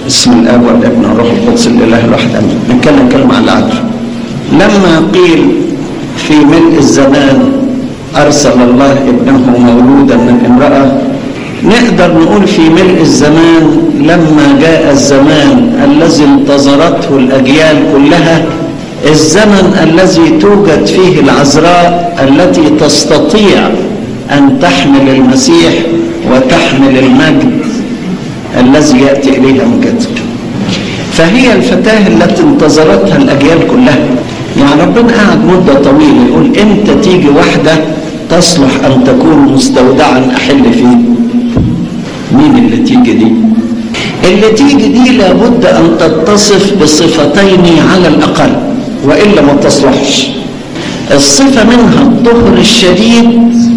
اسم الاب والابن والروح القدس الاله الواحد امين نتكلم كلمه عن العدل لما قيل في ملء الزمان ارسل الله ابنه مولودا من امراه نقدر نقول في ملء الزمان لما جاء الزمان الذي انتظرته الاجيال كلها الزمن الذي توجد فيه العذراء التي تستطيع ان تحمل المسيح وتحمل المجد الذي ياتي اليها من جدك فهي الفتاه التي انتظرتها الاجيال كلها يعني ربنا قعد مده طويله يقول امتى تيجي واحده تصلح ان تكون مستودعا احل فيه مين اللي تيجي دي اللي تيجي دي لابد ان تتصف بصفتين على الاقل والا ما تصلحش الصفه منها الطهر الشديد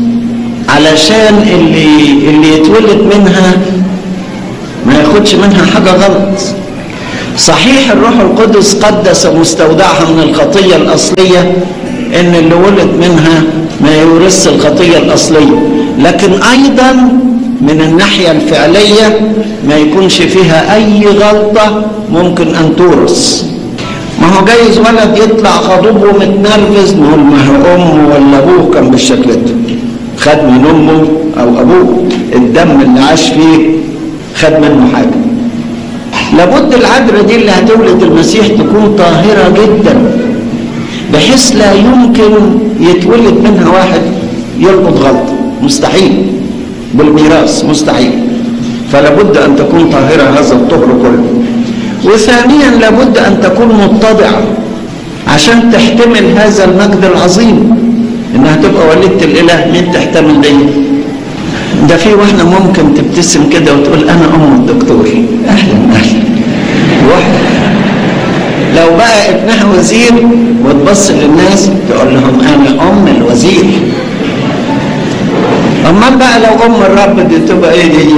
علشان اللي اللي يتولد منها ما ياخدش منها حاجه غلط صحيح الروح القدس قدس مستودعها من الخطيه الاصليه ان اللي ولد منها ما يورث الخطيه الاصليه لكن ايضا من الناحيه الفعليه ما يكونش فيها اي غلطه ممكن ان تورث ما هو جايز ولد يطلع غضوب ومتنرفز نقول ما هو امه ولا ابوه كان بالشكل ده خد من امه او ابوه الدم اللي عاش فيه خد منه حاجه لابد العذراء دي اللي هتولد المسيح تكون طاهره جدا بحيث لا يمكن يتولد منها واحد يلقط غلطه مستحيل بالميراث مستحيل فلابد ان تكون طاهره هذا الطهر كله وثانيا لابد ان تكون متضعه عشان تحتمل هذا المجد العظيم انها تبقى والدة الاله مين تحتمل دي ده في واحده ممكن تبتسم كده وتقول انا ام الدكتور اهلا اهلا واحده لو بقى ابنها وزير وتبص للناس تقول لهم انا ام الوزير امال بقى لو ام الرب دي تبقى ايه دي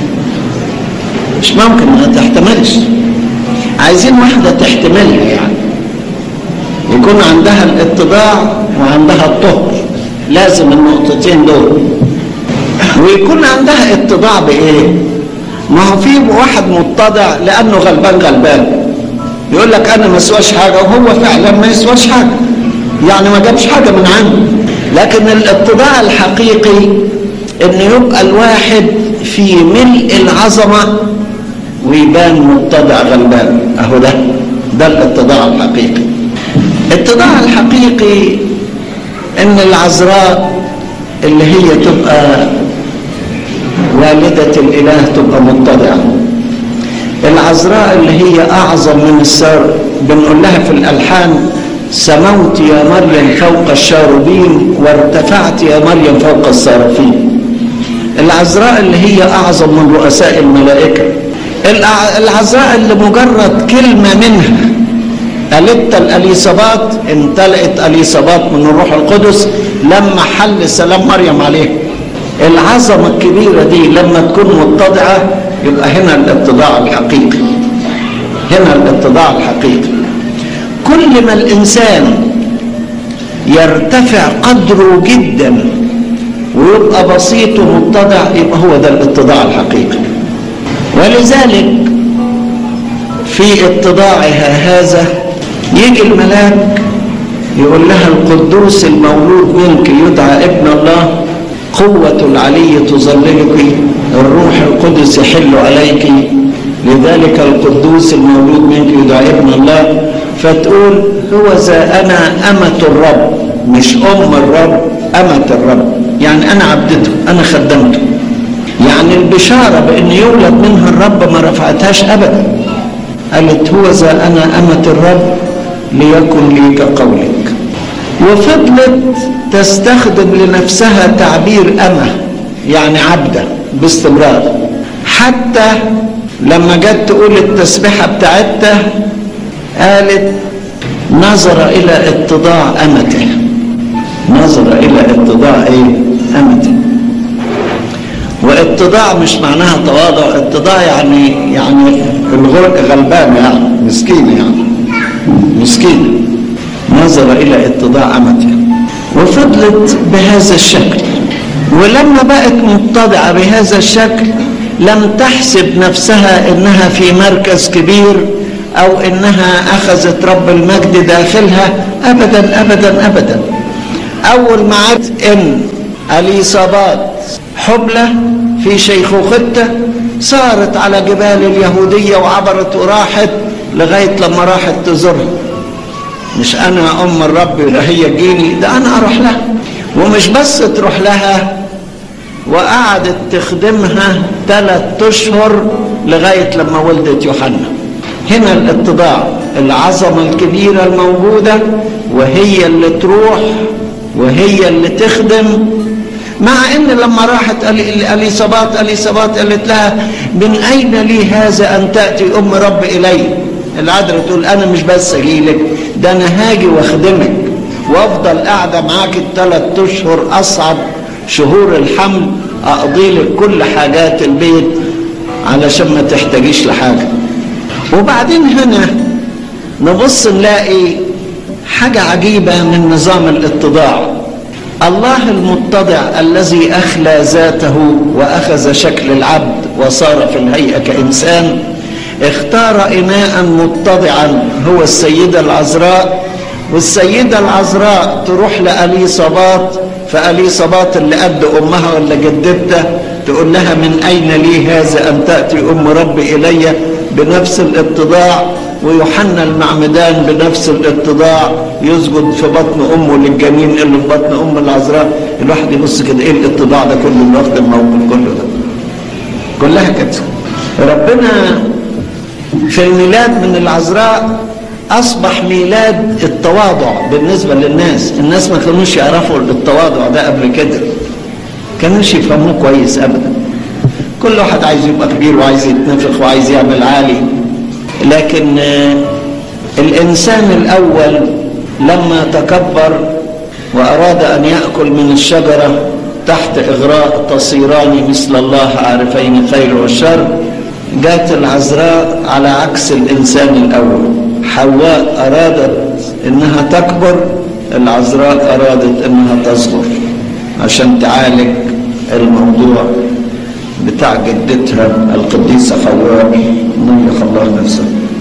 مش ممكن ما تحتملش عايزين واحده تحتملها يعني يكون عندها الاتضاع وعندها الطهر لازم النقطتين دول ويكون عندها اتضاع بايه ما هو في واحد متضع لانه غلبان غلبان يقول لك انا ما اسواش حاجه وهو فعلا ما يسواش حاجه يعني ما جابش حاجه من عنده لكن الاتضاع الحقيقي ان يبقى الواحد في ملء العظمه ويبان متضع غلبان اهو ده ده الاتضاع الحقيقي الاتضاع الحقيقي ان العذراء اللي هي تبقى والدة الإله تبقى متضعة العذراء اللي هي أعظم من السار بنقول لها في الألحان سموت يا مريم فوق الشاربين وارتفعت يا مريم فوق الصارفين العذراء اللي هي أعظم من رؤساء الملائكة العذراء اللي مجرد كلمة منها قالت الاليصابات امتلأت اليصابات من الروح القدس لما حل سلام مريم عليه العظمة الكبيرة دي لما تكون متضعة يبقى هنا الاتضاع الحقيقي هنا الاتضاع الحقيقي كل ما الإنسان يرتفع قدره جدا ويبقى بسيط ومتضع يبقى هو ده الاتضاع الحقيقي ولذلك في اتضاعها هذا يجي الملاك يقول لها القدوس المولود منك يدعى ابن الله قوة العلي تظللك الروح القدس يحل عليك لذلك القدوس المولود منك يدعى ابن الله فتقول هو ذا أنا أمة الرب مش أم الرب أمة الرب يعني أنا عبدته أنا خدمته يعني البشارة بأن يولد منها الرب ما رفعتهاش أبدا قالت هو ذا أنا أمة الرب ليكن لي كقولك وفضلت تستخدم لنفسها تعبير أمة يعني عبدة باستمرار حتى لما جت تقول التسبيحة بتاعتها قالت نظر إلى اتضاع أمته نظر إلى اتضاع إيه؟ أمته واتضاع مش معناها تواضع اتضاع يعني يعني الغرق غلبانة يعني مسكينة يعني مسكينة نظر إلى اتضاع أمته وفضلت بهذا الشكل ولما بقت متضعة بهذا الشكل لم تحسب نفسها انها في مركز كبير او انها اخذت رب المجد داخلها ابدا ابدا ابدا اول ما عرفت ان اليصابات حبلى في شيخوختها صارت على جبال اليهودية وعبرت وراحت لغاية لما راحت تزورها مش انا ام الرب ولا هي تجيني ده انا اروح لها ومش بس تروح لها وقعدت تخدمها ثلاث اشهر لغايه لما ولدت يوحنا هنا الاتضاع العظمه الكبيره الموجوده وهي اللي تروح وهي اللي تخدم مع ان لما راحت اليصابات اليصابات قالت لها من اين لي هذا ان تاتي ام رب الي العذراء تقول انا مش بس اجي لك ده انا هاجي واخدمك وافضل قاعده معاك الثلاث اشهر اصعب شهور الحمل اقضي لك كل حاجات البيت علشان ما تحتاجيش لحاجه وبعدين هنا نبص نلاقي حاجه عجيبه من نظام الاتضاع الله المتضع الذي اخلى ذاته واخذ شكل العبد وصار في الهيئه كانسان اختار اناء متضعا هو السيده العذراء والسيده العذراء تروح لاليصابات فاليصابات اللي قد امها ولا جدتها تقول لها من اين لي هذا ان تاتي ام ربي الي بنفس الاتضاع ويوحنا المعمدان بنفس الاتضاع يسجد في بطن امه للجنين اللي في بطن ام العذراء الواحد يبص كده ايه الاتضاع ده كله اللي واخد الموقف كله ده كلها كده ربنا في الميلاد من العذراء اصبح ميلاد التواضع بالنسبه للناس الناس ما كانوش يعرفوا التواضع ده قبل كده كانوش يفهموه كويس ابدا كل واحد عايز يبقى كبير وعايز يتنفخ وعايز يعمل عالي لكن الانسان الاول لما تكبر واراد ان ياكل من الشجره تحت اغراء تصيران مثل الله عارفين خير والشر جاءت العذراء على عكس الانسان الاول حواء ارادت انها تكبر العذراء ارادت انها تصغر عشان تعالج الموضوع بتاع جدتها القديسه حواء نيخ الله نفسها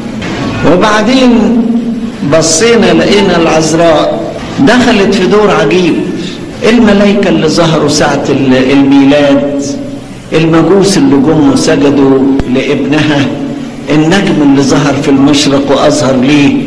وبعدين بصينا لقينا العذراء دخلت في دور عجيب الملائكه اللي ظهروا ساعه الميلاد المجوس اللي جم وسجدوا لابنها النجم اللي ظهر في المشرق واظهر ليه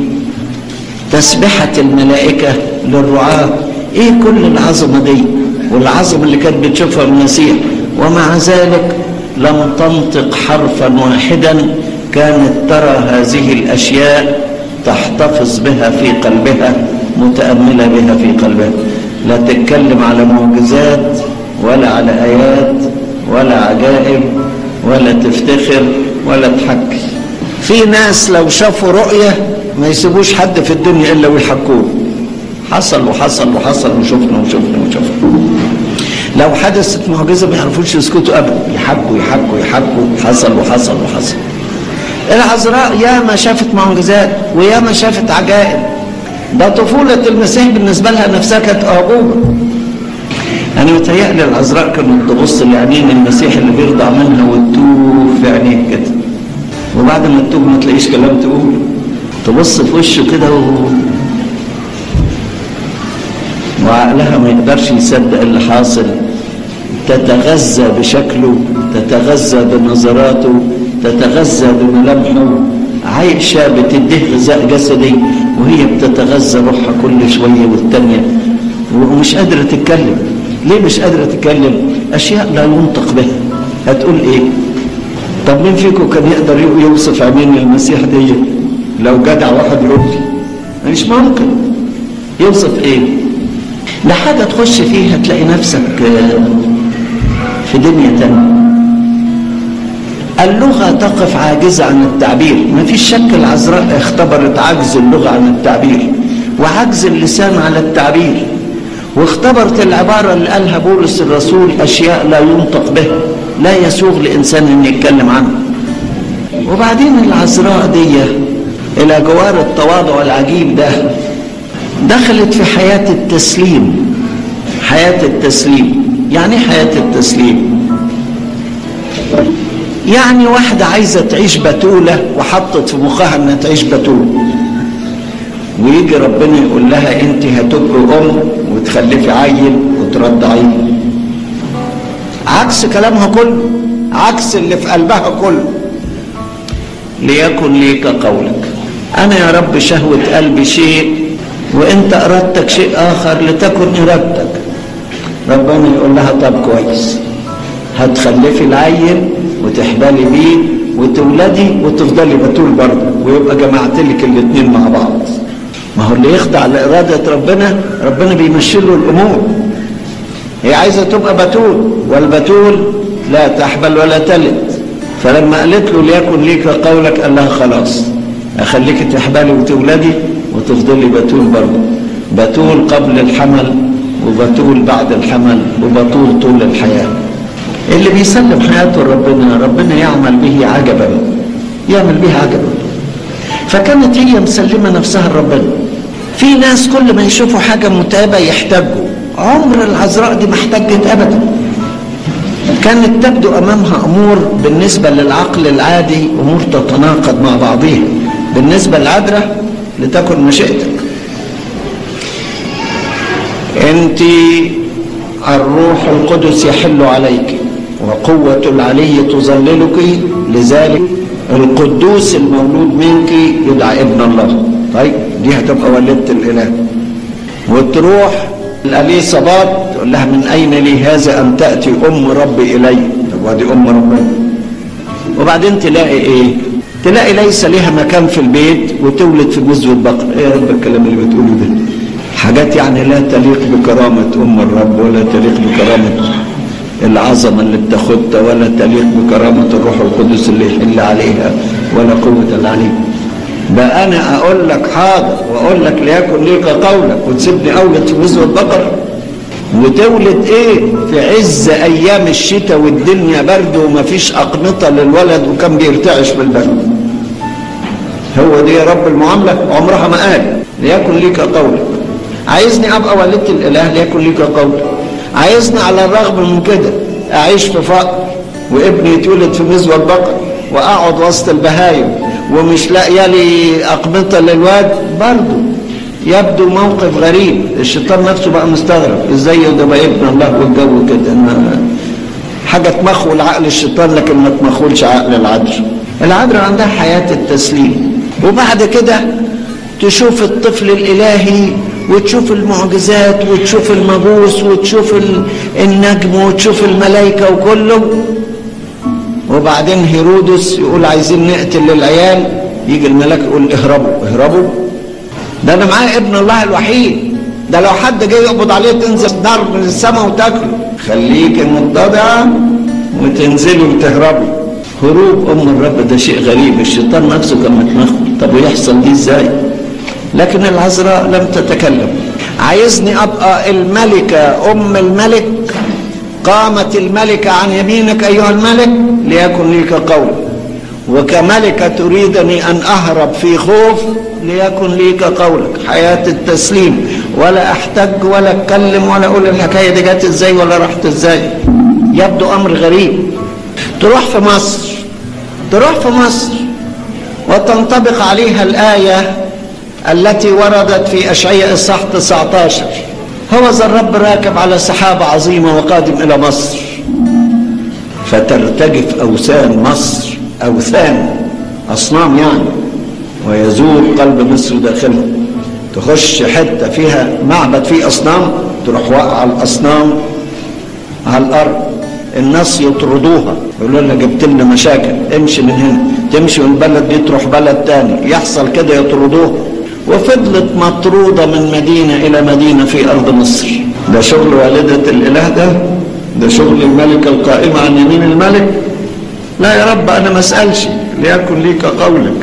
تسبحة الملائكة للرعاة ايه كل العظمة دي والعظمة اللي كانت بتشوفها المسيح ومع ذلك لم تنطق حرفا واحدا كانت ترى هذه الاشياء تحتفظ بها في قلبها متأملة بها في قلبها لا تتكلم على معجزات ولا على آيات ولا عجائب ولا تفتخر ولا تحكي في ناس لو شافوا رؤية ما يسيبوش حد في الدنيا إلا ويحكوه حصل وحصل وحصل وشفنا وشفنا وشفنا لو حدثت معجزة ما يعرفوش يسكتوا أبدا يحكوا يحكوا يحكوا حصل وحصل وحصل العذراء ياما شافت معجزات وياما شافت عجائب ده طفولة المسيح بالنسبة لها نفسها كانت أعجوبة أنا متهيألي العذراء كانت تبص لعينين المسيح اللي بيرضع منها وتتوه في عينيه كده وبعد ما تتوه ما تلاقيش كلام تقول تبص في وشه كده و... وعقلها ما يقدرش يصدق اللي حاصل تتغذى بشكله تتغذى بنظراته تتغذى بملامحه عايشة بتديه غذاء جسدي وهي بتتغذى روحها كل شوية والتانية ومش قادرة تتكلم ليه مش قادرة تتكلم أشياء لا ينطق بها هتقول إيه طب مين فيكم كان يقدر يوصف عينين المسيح دي لو جدع واحد يقول لي مش ممكن يوصف ايه ده حاجة تخش فيها تلاقي نفسك في دنيا تانية اللغة تقف عاجزة عن التعبير ما فيش شك العذراء اختبرت عجز اللغة عن التعبير وعجز اللسان على التعبير واختبرت العبارة اللي قالها بولس الرسول أشياء لا ينطق بها لا يسوغ لإنسان أن يتكلم عنها وبعدين العذراء دي إلى جوار التواضع العجيب ده دخلت في حياة التسليم حياة التسليم يعني حياة التسليم يعني واحدة عايزة تعيش بتولة وحطت في مخها انها تعيش بتولة ويجي ربنا يقول لها انت هتبقي ام وتخلفي عيل وترضعيه عكس كلامها كله عكس اللي في قلبها كله ليكن ليك قولك انا يا رب شهوة قلبي شيء وانت ارادتك شيء اخر لتكن ارادتك ربنا يقول لها طب كويس هتخلفي العيل وتحبلي بيه وتولدي وتفضلي بتول برضه ويبقى جمعت لك الاثنين مع بعض ما هو اللي يخضع لإرادة ربنا ربنا بيمشي له الأمور هي عايزة تبقى بتول والبتول لا تحبل ولا تلد فلما قالت له ليكن ليك قولك قال لها خلاص أخليك تحبلي وتولدي وتفضلي بتول برضه بتول قبل الحمل وبتول بعد الحمل وبتول طول الحياة اللي بيسلم حياته لربنا ربنا يعمل به عجبا يعمل به عجبا فكانت هي مسلمة نفسها لربنا في ناس كل ما يشوفوا حاجة متعبة يحتاجوا عمر العذراء دي ما احتجت أبدا كانت تبدو أمامها أمور بالنسبة للعقل العادي أمور تتناقض مع بعضها بالنسبة للعذراء لتكن مشيئتك أنت الروح القدس يحل عليك وقوة العلي تظللك لذلك القدوس المولود منك يدعى ابن الله طيب دي هتبقى والدة الإله وتروح الأليصابات تقول لها من أين لي هذا أن تأتي أم ربي إلي طب وادي أم ربنا وبعدين تلاقي إيه تلاقي ليس لها مكان في البيت وتولد في جزء البقر ايه يا رب الكلام اللي بتقوله ده حاجات يعني لا تليق بكرامة أم الرب ولا تليق بكرامة العظمة اللي بتاخدها ولا تليق بكرامة الروح القدس اللي يحل عليها ولا قوة العلي بقى أنا أقول لك حاضر وأقول لك ليكن ليك قولك وتسيبني أولد في وزن البقر وتولد إيه في عز أيام الشتاء والدنيا برد ومفيش أقنطة للولد وكان بيرتعش بالبرد هو دي يا رب المعاملة عمرها ما قال ليكن ليك قولك عايزني ابقى والدة الاله ليكن ليك قولك عايزني على الرغم من كده اعيش في فقر وابني يتولد في مزوى البقر واقعد وسط البهايم ومش لاقيه لي اقبطه للواد برضه يبدو موقف غريب الشيطان نفسه بقى مستغرب ازاي ده بقى ابن الله والجو كده حاجه تمخول عقل الشيطان لكن ما تمخولش عقل العذراء العذراء عندها حياه التسليم وبعد كده تشوف الطفل الالهي وتشوف المعجزات وتشوف المبوس وتشوف النجم وتشوف الملائكة وكله وبعدين هيرودس يقول عايزين نقتل العيال يجي الملاك يقول اهربوا اهربوا ده انا معايا ابن الله الوحيد ده لو حد جاي يقبض عليه تنزل نار من السماء وتاكله خليك متضعة وتنزلي وتهربي هروب ام الرب ده شيء غريب الشيطان نفسه كان متمخل طب ويحصل دي ازاي لكن العذراء لم تتكلم عايزني ابقى الملكة ام الملك قامت الملكة عن يمينك ايها الملك ليكن ليك قول وكملكة تريدني ان اهرب في خوف ليكن ليك قولك حياة التسليم ولا احتج ولا اتكلم ولا اقول الحكاية دي جت ازاي ولا راحت ازاي يبدو امر غريب تروح في مصر تروح في مصر وتنطبق عليها الايه التي وردت في أشعياء الصح 19 هو ذا الرب راكب على سحابة عظيمة وقادم إلى مصر فترتجف أوثان مصر أوثان أصنام يعني ويذوب قلب مصر داخلها تخش حتة فيها معبد فيه أصنام تروح واقعة الأصنام على الأرض الناس يطردوها يقولوا لها جبت لنا مشاكل امشي من هنا تمشي من البلد دي تروح بلد تاني يحصل كده يطردوها وفضلت مطرودة من مدينة إلى مدينة في أرض مصر ده شغل والدة الإله ده ده شغل الملكة القائمة عن يمين الملك لا يا رب أنا ما أسألش ليكن ليك قولك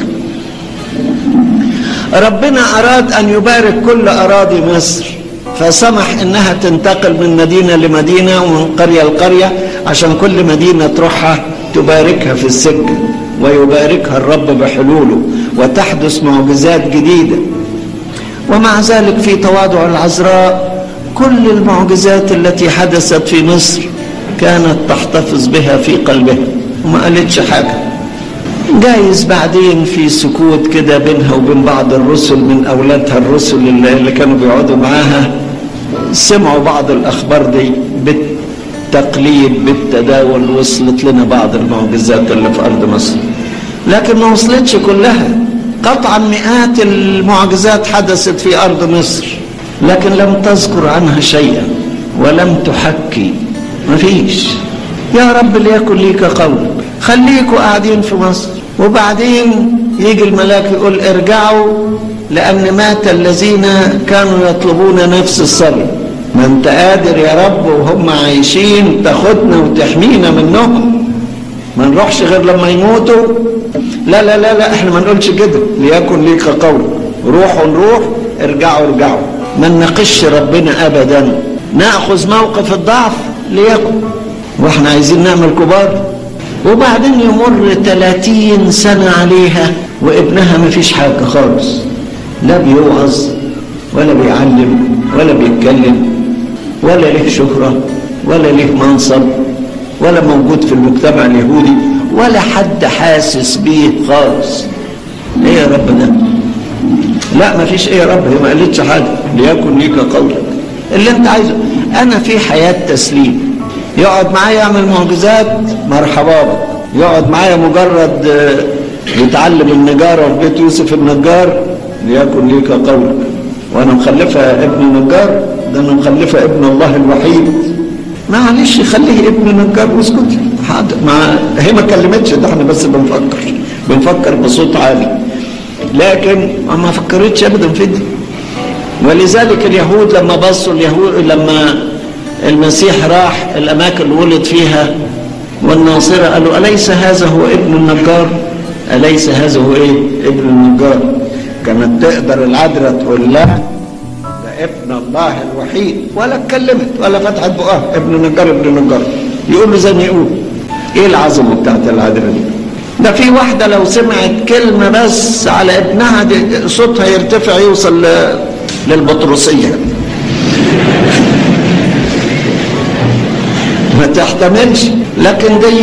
ربنا أراد أن يبارك كل أراضي مصر فسمح انها تنتقل من مدينه لمدينه ومن قريه لقريه عشان كل مدينه تروحها تباركها في السكه ويباركها الرب بحلوله وتحدث معجزات جديده ومع ذلك في تواضع العذراء كل المعجزات التي حدثت في مصر كانت تحتفظ بها في قلبها وما قالتش حاجة جايز بعدين في سكوت كده بينها وبين بعض الرسل من أولادها الرسل اللي, اللي كانوا بيقعدوا معاها سمعوا بعض الأخبار دي بالتقليد بالتداول وصلت لنا بعض المعجزات اللي في أرض مصر لكن ما وصلتش كلها قطعا مئات المعجزات حدثت في أرض مصر لكن لم تذكر عنها شيئا ولم تحكي ما فيش يا رب ليكن ليك قولك خليكوا قاعدين في مصر وبعدين يجي الملاك يقول ارجعوا لأن مات الذين كانوا يطلبون نفس الصلاة ما انت قادر يا رب وهم عايشين تاخدنا وتحمينا منهم ما نروحش غير لما يموتوا لا لا لا لا احنا ما نقولش كده ليكن ليك قول روحوا نروح ارجعوا ارجعوا ما نناقش ربنا ابدا ناخذ موقف الضعف ليكن واحنا عايزين نعمل كبار وبعدين يمر 30 سنة عليها وابنها ما فيش حاجة خالص لا بيوعظ ولا بيعلم ولا بيتكلم ولا له شهرة ولا له منصب ولا موجود في المجتمع اليهودي ولا حد حاسس بيه خالص ايه يا رب ده لا ما فيش ايه يا رب هي ما قالتش حاجه ليكن ليك قولك اللي انت عايزه انا في حياه تسليم يقعد معايا يعمل معجزات مرحبا بك يقعد معايا مجرد يتعلم النجاره في بيت يوسف النجار ليكن ليك قولك وانا مخلفه ابن نجار ده انا مخلفه ابن الله الوحيد معلش خليه ابن نجار واسكت حاضر ما هي ما كلمتش ده احنا بس بنفكر بنفكر بصوت عالي لكن ما فكرتش ابدا في دي ولذلك اليهود لما بصوا اليهود لما المسيح راح الاماكن اللي ولد فيها والناصرة قالوا أليس هذا هو ابن النجار أليس هذا هو إيه ابن النجار كانت تقدر العذراء تقول لا ده ابن الله الوحيد ولا اتكلمت ولا فتحت بقها ابن نجار ابن نجار يقول له زي ما يقول ايه العظمه بتاعت العذراء دي ده في واحدة لو سمعت كلمة بس على ابنها دي صوتها يرتفع يوصل للبطرسية ما تحتملش لكن دي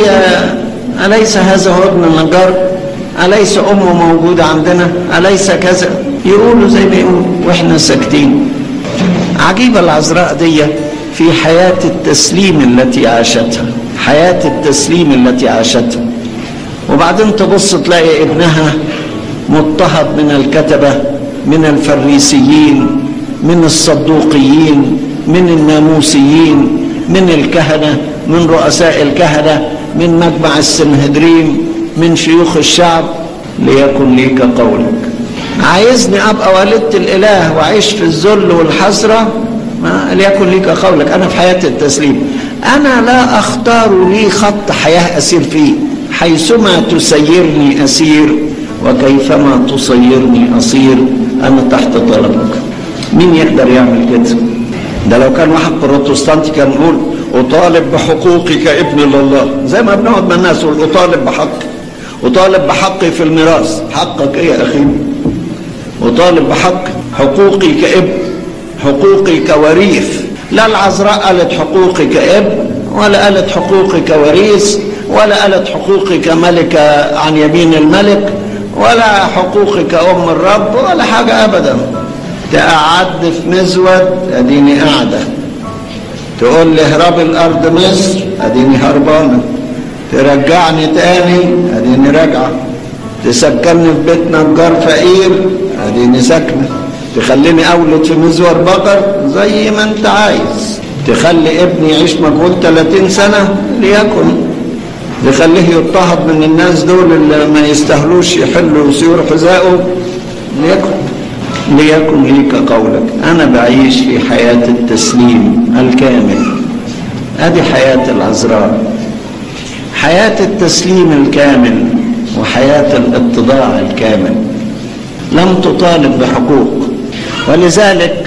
أليس هذا هو ابن النجار أليس أمه موجودة عندنا أليس كذا يقولوا زي ما يقولوا وإحنا ساكتين عجيبة العذراء دي في حياة التسليم التي عاشتها حياة التسليم التي عاشتها وبعدين تبص تلاقي ابنها مضطهد من الكتبة من الفريسيين من الصدوقيين من الناموسيين من الكهنة من رؤساء الكهنة من مجمع السنهدرين من شيوخ الشعب ليكن ليك قولك عايزني ابقى والدة الاله واعيش في الذل والحسرة ما ليكن ليك قولك انا في حياة التسليم انا لا اختار لي خط حياة اسير فيه حيثما تسيرني اسير وكيفما تصيرني اصير انا تحت طلبك مين يقدر يعمل كده ده لو كان واحد بروتستانتي كان يقول اطالب بحقوقك ابن لله زي ما بنقعد مع الناس يقول اطالب بحقي اطالب بحقي في الميراث حقك ايه يا اخي اطالب بحقي حقوقي كابن حقوقي كوريث لا العذراء قالت حقوقي كابن ولا قالت حقوقي كوريث ولا قالت حقوقي كملكة عن يمين الملك ولا حقوقي كأم الرب ولا حاجة أبدا تقعدني في مزود أديني قاعدة تقول لي اهرب الأرض مصر أديني هربانة ترجعني تاني أديني راجعة تسكنني في بيت نجار فقير أديني ساكنة تخليني أولد في مزور بقر زي ما أنت عايز تخلي ابني يعيش مجهول 30 سنة ليكن يخليه يضطهد من الناس دول اللي ما يستاهلوش يحلوا سيور حذائه ليكن ليكن ليك قولك انا بعيش في حياه التسليم الكامل ادي حياه العذراء حياه التسليم الكامل وحياه الاتضاع الكامل لم تطالب بحقوق ولذلك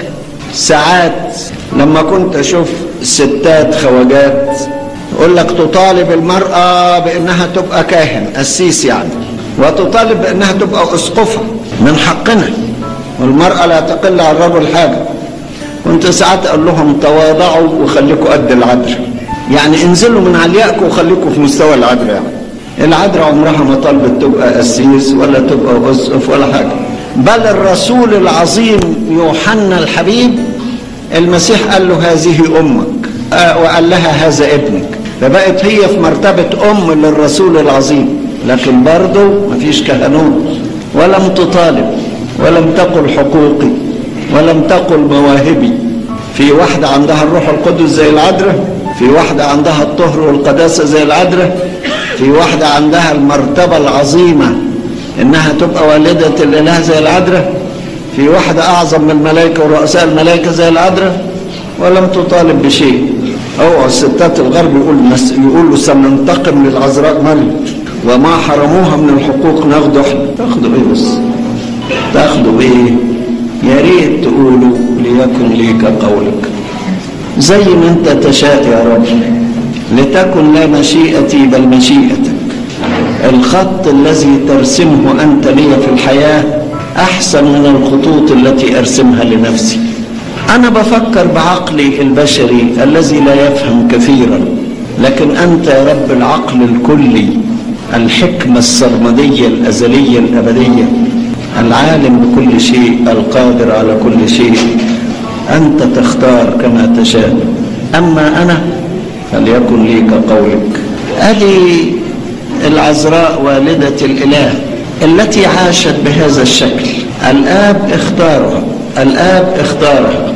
ساعات لما كنت اشوف ستات خواجات يقول لك تطالب المرأة بأنها تبقى كاهن قسيس يعني وتطالب بأنها تبقى أسقفة من حقنا والمرأة لا تقل عن الرجل حاجة كنت ساعات أقول لهم تواضعوا وخليكوا قد العذر يعني انزلوا من عليائكم وخليكوا في مستوى العذر يعني العذراء عمرها ما طلبت تبقى قسيس ولا تبقى اسقف ولا حاجه بل الرسول العظيم يوحنا الحبيب المسيح قال له هذه امك آه وقال لها هذا ابنك فبقت هي في مرتبه ام للرسول العظيم لكن برضه مفيش كهنوت ولم تطالب ولم تقل حقوقي ولم تقل مواهبي في واحدة عندها الروح القدس زي العذراء في واحدة عندها الطهر والقداسة زي العذراء في واحدة عندها المرتبة العظيمة إنها تبقى والدة الإله زي العذراء في واحدة أعظم من الملائكة ورؤساء الملائكة زي العذراء ولم تطالب بشيء أو الستات الغرب يقول يقولوا سننتقم للعذراء مريم وما حرموها من الحقوق ناخده احنا تاخدوا ايه بس تاخدوا ايه يا ريت تقولوا ليكن ليك قولك زي ما انت تشاء يا رب لتكن لا مشيئتي بل مشيئتك الخط الذي ترسمه انت لي في الحياه احسن من الخطوط التي ارسمها لنفسي انا بفكر بعقلي البشري الذي لا يفهم كثيرا لكن انت يا رب العقل الكلي الحكمه السرمديه الازليه الابديه العالم بكل شيء القادر على كل شيء انت تختار كما تشاء اما انا فليكن لي كقولك ادي العذراء والده الاله التي عاشت بهذا الشكل الاب اختارها الاب اختارها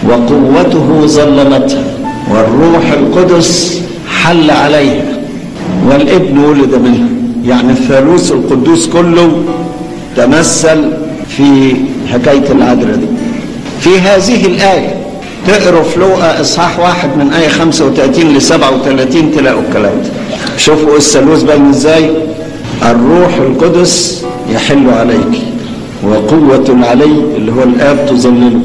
وقوته ظللتها والروح القدس حل عليها والابن ولد منها يعني الثالوث القدوس كله تمثل في حكاية العذراء دي في هذه الآية تقروا في لوقا إصحاح واحد من آية 35 ل 37 تلاقوا الكلام ده شوفوا الثالوث باين إزاي الروح القدس يحل عليك وقوة العلي اللي هو الآب تظلله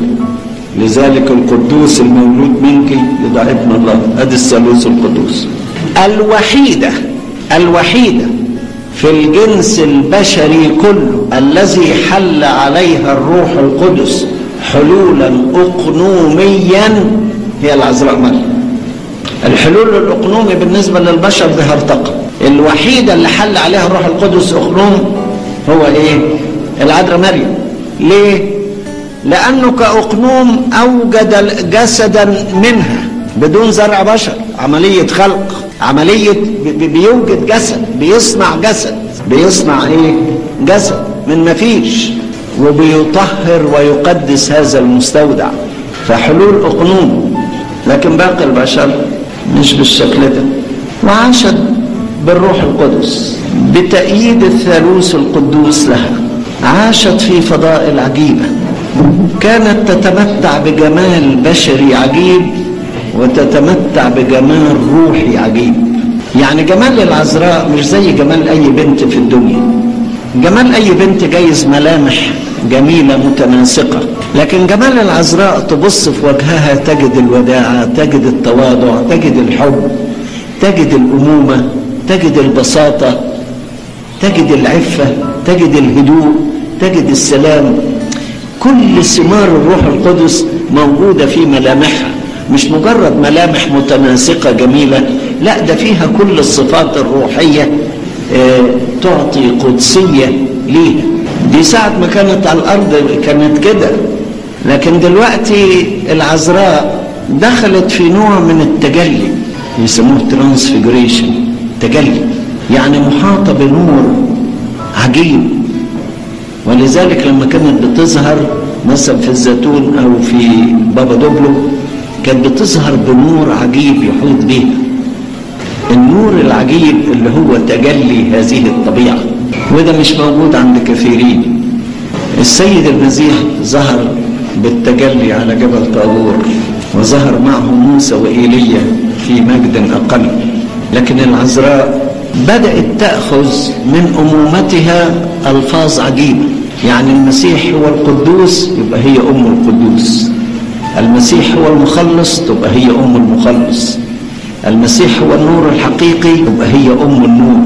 لذلك القدوس المولود منك يدعى ابن الله ادي الثالوث القدوس الوحيدة الوحيدة في الجنس البشري كله الذي حل عليها الروح القدس حلولا اقنوميا هي العذراء مريم الحلول الاقنومي بالنسبه للبشر ده هرطقه الوحيده اللي حل عليها الروح القدس اقنوم هو ايه العذراء مريم ليه لانه كاقنوم اوجد جسدا منها بدون زرع بشر عمليه خلق عمليه بيوجد جسد بيصنع جسد بيصنع ايه جسد من مفيش وبيطهر ويقدس هذا المستودع فحلول اقنوم لكن باقي البشر مش بالشكل ده وعاشت بالروح القدس بتأييد الثالوث القدوس لها عاشت في فضائل عجيبة كانت تتمتع بجمال بشري عجيب وتتمتع بجمال روحي عجيب يعني جمال العذراء مش زي جمال أي بنت في الدنيا جمال أي بنت جايز ملامح جميلة متناسقة لكن جمال العذراء تبص في وجهها تجد الوداعة تجد التواضع تجد الحب تجد الأمومة تجد البساطة تجد العفة تجد الهدوء تجد السلام كل ثمار الروح القدس موجودة في ملامحها مش مجرد ملامح متناسقة جميلة لا ده فيها كل الصفات الروحية اه تعطي قدسية ليها دي ساعة ما كانت على الأرض كانت كده لكن دلوقتي العذراء دخلت في نوع من التجلي يسموه ترانسفيجريشن تجلي يعني محاطة بنور عجيب ولذلك لما كانت بتظهر مثلا في الزيتون أو في بابا دوبلو كانت بتظهر بنور عجيب يحيط بها النور العجيب اللي هو تجلي هذه الطبيعة وده مش موجود عند كثيرين السيد المسيح ظهر بالتجلي على جبل طابور وظهر معه موسى وإيليا في مجد أقل لكن العذراء بدأت تأخذ من أمومتها ألفاظ عجيبة يعني المسيح هو القدوس يبقى هي أم القدوس المسيح هو المخلص تبقى هي أم المخلص المسيح هو النور الحقيقي تبقى هي أم النور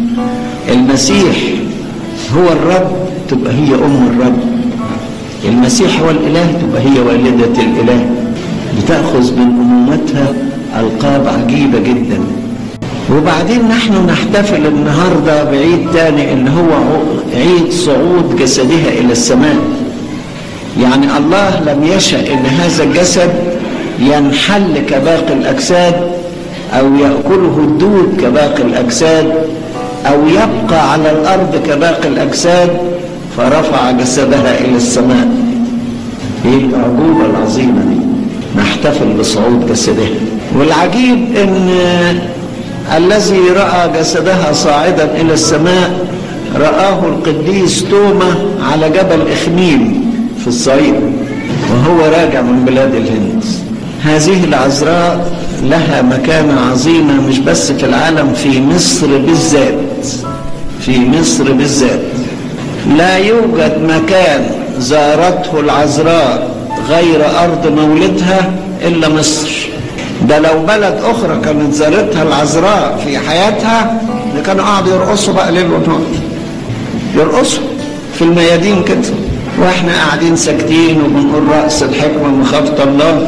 المسيح هو الرب تبقى هي أم الرب المسيح هو الإله تبقى هي والدة الإله بتأخذ من أمومتها ألقاب عجيبة جدا وبعدين نحن نحتفل النهاردة بعيد تاني اللي هو عيد صعود جسدها إلى السماء يعني الله لم يشأ أن هذا الجسد ينحل كباقي الأجساد أو يأكله الدود كباقي الأجساد أو يبقى على الأرض كباقي الأجساد فرفع جسدها إلى السماء إيه العجوبة العظيمة دي نحتفل بصعود جسدها والعجيب أن الذي رأى جسدها صاعدا إلى السماء رآه القديس توما على جبل إخميل في الصعيد وهو راجع من بلاد الهند هذه العذراء لها مكانة عظيمة مش بس في العالم في مصر بالذات في مصر بالذات لا يوجد مكان زارته العذراء غير أرض مولدها إلا مصر ده لو بلد أخرى كانت زارتها العذراء في حياتها اللي كانوا قاعدوا يرقصوا بقى ليل ونهار يرقصوا في الميادين كده واحنا قاعدين ساكتين وبنقول رأس الحكمة مخافة الله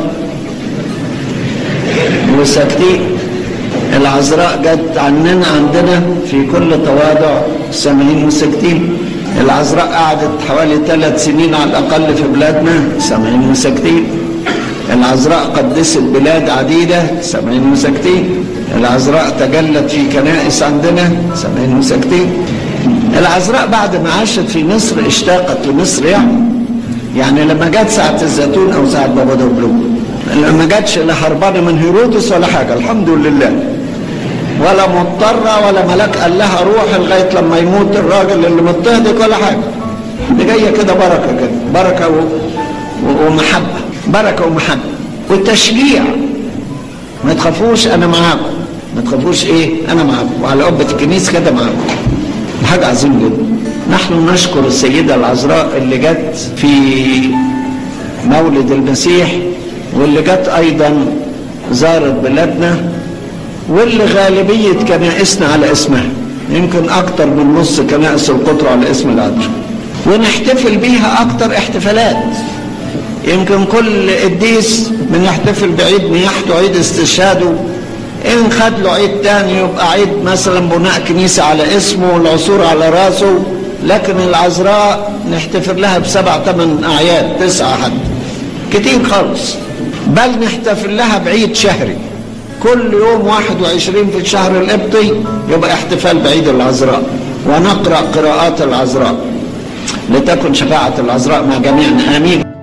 وساكتين العذراء جت عننا عندنا في كل تواضع سامعين وساكتين العذراء قعدت حوالي ثلاث سنين على الأقل في بلادنا سامعين وساكتين العذراء قدست بلاد عديدة سامعين وساكتين العذراء تجلت في كنائس عندنا سامعين وساكتين العذراء بعد ما عاشت في مصر اشتاقت لمصر يعني يعني لما جت ساعة الزيتون أو ساعة بابا دبلو لما جاتش لا هربانة من هيرودس ولا حاجة الحمد لله ولا مضطرة ولا ملاك قال لها روح لغاية لما يموت الراجل اللي مضطهدك ولا حاجة دي جاية كده بركة كده بركة و... و... ومحبة بركة ومحبة وتشجيع ما تخافوش أنا معاكم ما تخافوش إيه أنا معاكم وعلى قبة الكنيسة كده معاكم حاجة عظيمة جدا نحن نشكر السيدة العذراء اللي جت في مولد المسيح واللي جت أيضا زارت بلادنا واللي غالبية كنائسنا على اسمها يمكن أكتر من نص كنائس القطر على اسم العذراء ونحتفل بيها أكتر احتفالات يمكن كل قديس بنحتفل بعيد نياحته عيد استشهاده إن خد له عيد تاني يبقى عيد مثلا بناء كنيسة على اسمه والعصور على راسه لكن العذراء نحتفل لها بسبع ثمان أعياد تسعة حتى كتير خالص بل نحتفل لها بعيد شهري كل يوم 21 في الشهر القبطي يبقى احتفال بعيد العذراء ونقرأ قراءات العذراء لتكن شفاعة العذراء مع جميعنا آمين